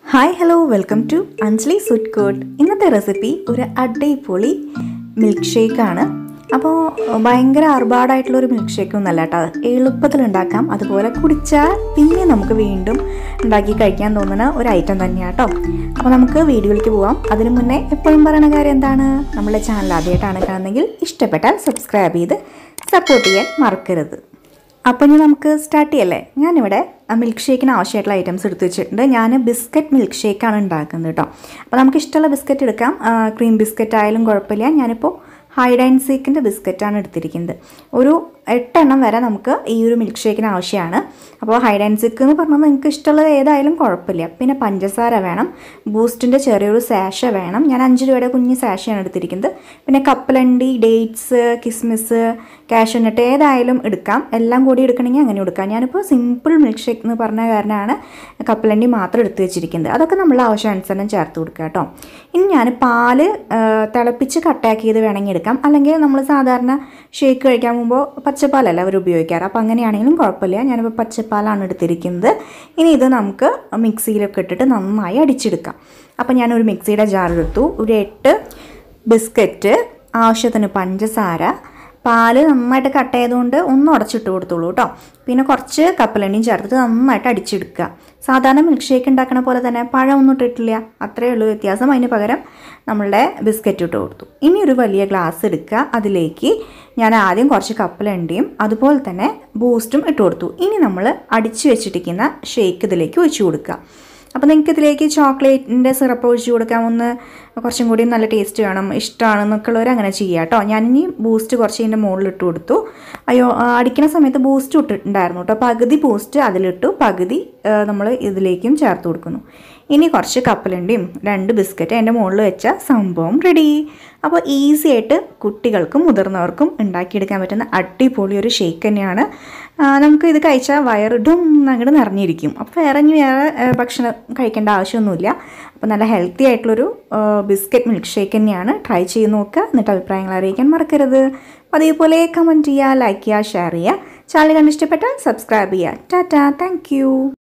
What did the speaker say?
hi hello welcome to Anjali sweet coat ഇന്നത്തെ recipe ഒരു അടിപൊളി മിൽക്ക് ഷേക്കാണ് അപ്പോൾ ഭയങ്കര ആർഭാടായിട്ടുള്ള ഒരു മിൽക്ക് ഷേക്ക് ഒന്നല്ല കേട്ടോ എളുപ്പത്തിൽ ഉണ്ടാക്കാം അതുപോലെ കുടിച്ചാൽ പിന്നെ നമുക്ക് വീണ്ടും ഉണ്ടാക്കി കഴിക്കാൻ തോന്നുന്ന ഒരു ഐറ്റം തന്നെയാണ് കേട്ടോ അപ്പോൾ നമുക്ക് വീഡിയോയിലേക്ക് പോവാം അതിനു മുന്നേ എപ്പോഴും പറയുന്ന കാര്യം എന്താണ് നമ്മുടെ ചാനൽ ആദ്യമായിട്ടാണ് കാണുന്നതെങ്കിൽ ഇഷ്ടപ്പെട്ടാൽ സബ്സ്ക്രൈബ് ചെയ്ത് സപ്പോർട്ട് ചെയ്യാൻ മറക്കരുത് അപ്പോൾ ഇനി നമുക്ക് സ്റ്റാർട്ട് ചെയ്യല്ലേ ഞാനിവിടെ മിൽക്ക് ഷേക്കിന് ആവശ്യമായിട്ടുള്ള ഐറ്റംസ് എടുത്ത് വെച്ചിട്ടുണ്ട് ഞാൻ ബിസ്ക്കറ്റ് മിൽക്ക് ഷേക്കാണ് ഉണ്ടാക്കുന്നത് കേട്ടോ അപ്പോൾ നമുക്ക് ഇഷ്ടമുള്ള ബിസ്ക്കറ്റ് എടുക്കാം ക്രീം ബിസ്ക്കറ്റ് ആയാലും കുഴപ്പമില്ല ഞാനിപ്പോൾ ഹൈഡ് ആൻഡ് സീക്കിൻ്റെ ബിസ്ക്കറ്റാണ് എടുത്തിരിക്കുന്നത് ഒരു എട്ടെണ്ണം വരെ നമുക്ക് ഈ ഒരു മിൽക്ക് ഷേക്കിന് ആവശ്യമാണ് അപ്പോൾ ഹൈഡ് ആൻഡ് സീക്ക് എന്ന് പറഞ്ഞാൽ നിങ്ങൾക്ക് ഇഷ്ടമുള്ളത് ഏതായാലും കുഴപ്പമില്ല പിന്നെ പഞ്ചസാര വേണം ബൂസ്റ്റിൻ്റെ ചെറിയൊരു സാഷ വേണം ഞാൻ അഞ്ച് രൂപയുടെ കുഞ്ഞ് സാഷയാണ് എടുത്തിരിക്കുന്നത് പിന്നെ കപ്പലണ്ടി ഡേറ്റ്സ് കിസ്മിസ് കാഷ്യൂനട്ട് ഏതായാലും എടുക്കാം എല്ലാം കൂടി എടുക്കണമെങ്കിൽ അങ്ങനെ എടുക്കാം ഞാനിപ്പോൾ സിമ്പിൾ മിൽക്ക് ഷേക്ക് എന്ന് പറഞ്ഞ കാരണമാണ് കപ്പലണ്ടി മാത്രം എടുത്ത് വെച്ചിരിക്കുന്നത് അതൊക്കെ നമ്മൾ ആവശ്യാനുസരണം ചേർത്ത് കൊടുക്കുക കേട്ടോ ഇനി ഞാൻ പാല് ആ, തിളപ്പിച്ച് കട്ടാക്കിയത് വേണമെങ്കിൽ എടുക്കാം അല്ലെങ്കിൽ നമ്മൾ സാധാരണ ഷേക്ക് കഴിക്കാൻ പോകുമ്പോൾ പച്ചപ്പാലല്ല അവർ ഉപയോഗിക്കാറ് അപ്പോൾ അങ്ങനെയാണെങ്കിലും കുഴപ്പമില്ല ഞാനിപ്പോൾ പച്ചപ്പാലാണ് എടുത്തിരിക്കുന്നത് ഇനി ഇത് നമുക്ക് മിക്സിയിലൊക്കെ ഇട്ടിട്ട് നന്നായി അടിച്ചെടുക്കാം അപ്പോൾ ഞാനൊരു മിക്സിയുടെ ജാർ എടുത്തു ഒരു എട്ട് ബിസ്ക്കറ്റ് ആവശ്യത്തിന് പഞ്ചസാര പാല് നന്നായിട്ട് കട്ട് ചെയ്തുകൊണ്ട് ഒന്ന് ഉടച്ചിട്ട് കൊടുത്തോളൂ കേട്ടോ പിന്നെ കുറച്ച് കപ്പലണ്ടിയും ചേർത്തിട്ട് നന്നായിട്ട് അടിച്ചെടുക്കുക സാധാരണ മിൽക്ക് ഷേക്ക് ഉണ്ടാക്കണ പോലെ തന്നെ പഴമൊന്നും ഇട്ടിട്ടില്ല അത്രയേ ഉള്ളൂ വ്യത്യാസം അതിന് പകരം നമ്മളുടെ ബിസ്ക്കറ്റ് ഇട്ട് കൊടുത്തു ഇനി ഒരു വലിയ ഗ്ലാസ് എടുക്കുക അതിലേക്ക് ഞാൻ ആദ്യം കുറച്ച് കപ്പലണ്ടിയും അതുപോലെ തന്നെ ബൂസ്റ്റും ഇട്ട് കൊടുത്തു ഇനി നമ്മൾ അടിച്ചു വെച്ചിട്ടിരിക്കുന്ന ഷേക്ക് ഇതിലേക്ക് ഒഴിച്ചു കൊടുക്കുക അപ്പോൾ നിങ്ങൾക്ക് ഇതിലേക്ക് ചോക്ലേറ്റിൻ്റെ സിറപ്പ് ഒഴിച്ച് കൊടുക്കാം ഒന്ന് കുറച്ചും കൂടി നല്ല ടേസ്റ്റ് വേണം ഇഷ്ടമാണെന്നൊക്കെ ഉള്ളവർ അങ്ങനെ ചെയ്യുക കേട്ടോ ഞാനിനി ബൂസ്റ്റ് കുറച്ച് ഇതിൻ്റെ മുകളിൽ ഇട്ട് കൊടുത്തു അയ്യോ ആ, അടിക്കുന്ന സമയത്ത് ബൂസ്റ്റ് ഇട്ടിട്ടുണ്ടായിരുന്നു കേട്ടോ പകുതി ബൂസ്റ്റ് അതിലിട്ടു പകുതി നമ്മൾ ഇതിലേക്കും ചേർത്ത് കൊടുക്കുന്നു ഇനി കുറച്ച് കപ്പലണ്ടിയും രണ്ട് ബിസ്ക്കറ്റ് അതിൻ്റെ മുകളിൽ വെച്ച സംഭവം റെഡി അപ്പോൾ ഈസി ആയിട്ട് കുട്ടികൾക്കും മുതിർന്നവർക്കും ഉണ്ടാക്കിയെടുക്കാൻ പറ്റുന്ന അടിപൊളി ഒരു ഷേക്ക് തന്നെയാണ് ആ, നമുക്ക് ഇത് കഴിച്ചാൽ വയറിടും അങ്ങോട്ട് നിറഞ്ഞിരിക്കും അപ്പോൾ വേറെ ഇനി വേറെ ആ, ഭക്ഷണം കഴിക്കേണ്ട ആവശ്യമൊന്നുമില്ല അപ്പോൾ നല്ല ഹെൽത്തി ആയിട്ടുള്ളൊരു ബിസ്ക്കറ്റ് മിൽക്ക് ഷേക്ക് തന്നെയാണ് ട്രൈ ചെയ്ത് നോക്കുക എന്നിട്ട് അഭിപ്രായങ്ങൾ അറിയിക്കാൻ മറക്കരുത് അതേപോലെ കമൻറ്റ് ചെയ്യുക ലൈക്ക് ചെയ്യുക ഷെയർ ചെയ്യുക ചാനൽ കണ്ടിഷ്ടപ്പെട്ടാൽ സബ്സ്ക്രൈബ് ചെയ്യുക ടാറ്റാ താങ്ക്